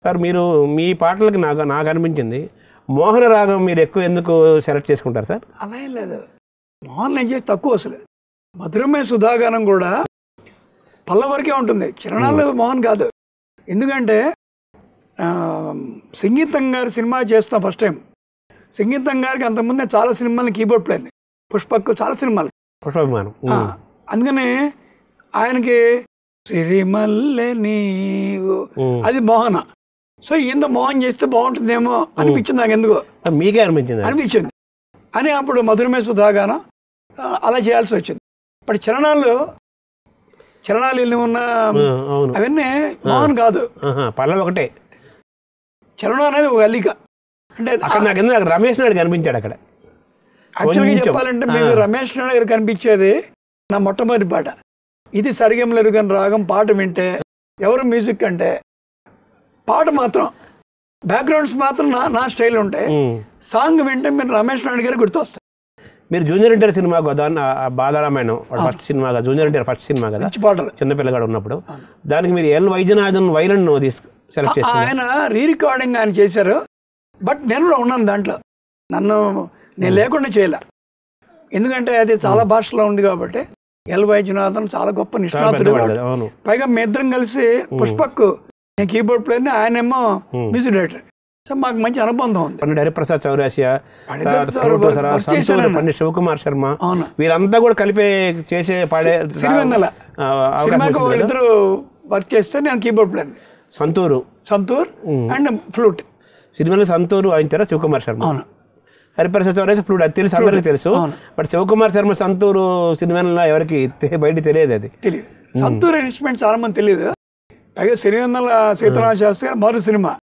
Sir మీరు మీ పాటలకి నాకు నాకు అనిపించింది మోహన రాగం మీరు ఎక్కువ ఎందుకు సెలెక్ట్ చేసుకుంటారు సార్ అలా ఏం లేదు మోహన్ ఏం చేసి తక్కువ అసలు మధురమే సుధాగానం కూడా పల్ల వరకే ఉంటుంది చిరణాలు మోహన్ కాదు ఎందుకంటే ఆ, సంగీతం గారి సినిమా చేస్తాం ఫస్ట్ టైం సంగీతం గారికి అంతకుముందే చాలా సినిమాలు కీబోర్డ్ ప్లేయర్ పుష్పక్ చాలా సినిమాలు పుష్పాభిమానం ఆ, అందుకని ఆయనకి సిరిమల్లె నీవు ఉమ్. అది మోహన సో ఈయన మోహన్ చేస్తే బాగుంటుందేమో అనిపించింది నాకు ఎందుకో మీకే అనిపించింది అది? అనిపించింది అని అప్పుడు మధురమే సుధాగానం ఆ, అలా చేయాల్సి వచ్చింది ఇప్పుడు చరణాలు చరణాలు ఎన్ని ఉన్న ఆ, అవును అవన్నీ మోహన్ కాదు ఆహా, పల్లవి ఒకటే చరణం అనేది ఒక అల్లిక అంటే అక్కడ నాకు ఎందుకు నాకు రమేష్ నాయుడు కనిపించాడు అక్కడ యాక్చువల్గా కొంచెం. చెప్పాలంటే మీకు ఆ. రమేష్ నాయుడు గారు కనిపించేది నా మొట్టమొదటి పాట ఇది సరిగమలేరు కానీ రాగం పాట వింటే ఎవరు మ్యూజిక్ అంటే పాట మాత్రం బ్యాక్గ్రౌండ్స్ మాత్రం నా నా స్టైల్ ఉంటాయి ఉమ్. సాంగ్ వింటే మీరు రమేష్ నాయుడు గారు గుర్తొస్తారు మీరు జూనియర్ ఎన్టీఆర్ సినిమా కదా బాధారామాయణం ఫస్ట్ సినిమా కదా జూనియర్ ఎన్టీఆర్ ఫస్ట్ సినిమా కదా మంచి పాటలు చిన్నపిల్లగాడు ఉన్నప్పుడు దానికి మీరు ఎల్ వైద్యనాథన్ వైలన్ తీసుకు సెలెక్ట్ చేసుకున్నారు ఆయన రీ రికార్డింగ్ ఆయన చేశారు బట్ నేను కూడా ఉన్నాను దాంట్లో నన్ను నేను లేకుండా చేయలే ఎందుకంటే అది చాలా భాషలో ఉంది కాబట్టి ఎల్ వైద్యనాథన్ చాలా గొప్ప చాలా నిష్ణాతుడు పెద్దవాడు కదా అవును పైగా మీ ఇద్దరం కలిసి పుష్పక్ నేను కీబోర్డ్ ప్లేయర్ ఆయనేమో మ్యూజిక్ డైరెక్టర్ సో మాకు మంచి అనుబంధం ఉంది పండిట్ హరిప్రసాద్ చౌరాసియా వాళ్ళిద్దరు తర్వాత ఫ్రూట్ వర్క్ సరా, సంతూర్, చేశారన్న. పండిట్ శివకుమార్ శర్మ అవును వీరంతా కూడా కలిపే చేసే పాడే సిరివెన్నెల ఆ, అవకాశం సినిమాకి వచ్చింది కదా? వాళ్ళిద్దరు వర్క్ చేస్తే నేను keyboard player santoor santoor um. And flute సినిమాలో సంతూరు వాయించారా శివకుమార్ శర్మ అవును హరిప్రసాద్ చౌరాసి ఫ్లూట్ అది తెలుసు అందరికీ తెలుసు అవును. బట్ శివకుమార్ శర్మ సంతూరు సినిమాలో ఎవరికి తె- బయట తెలియదు అది తెలియదు సంతూర్ ఇన్స్ట్రుమెంట్ చాలా మంది తెలియదు పైగా సిరివెన్నెల సీతారామ శాస్త్రి గారు మొదటి సినిమా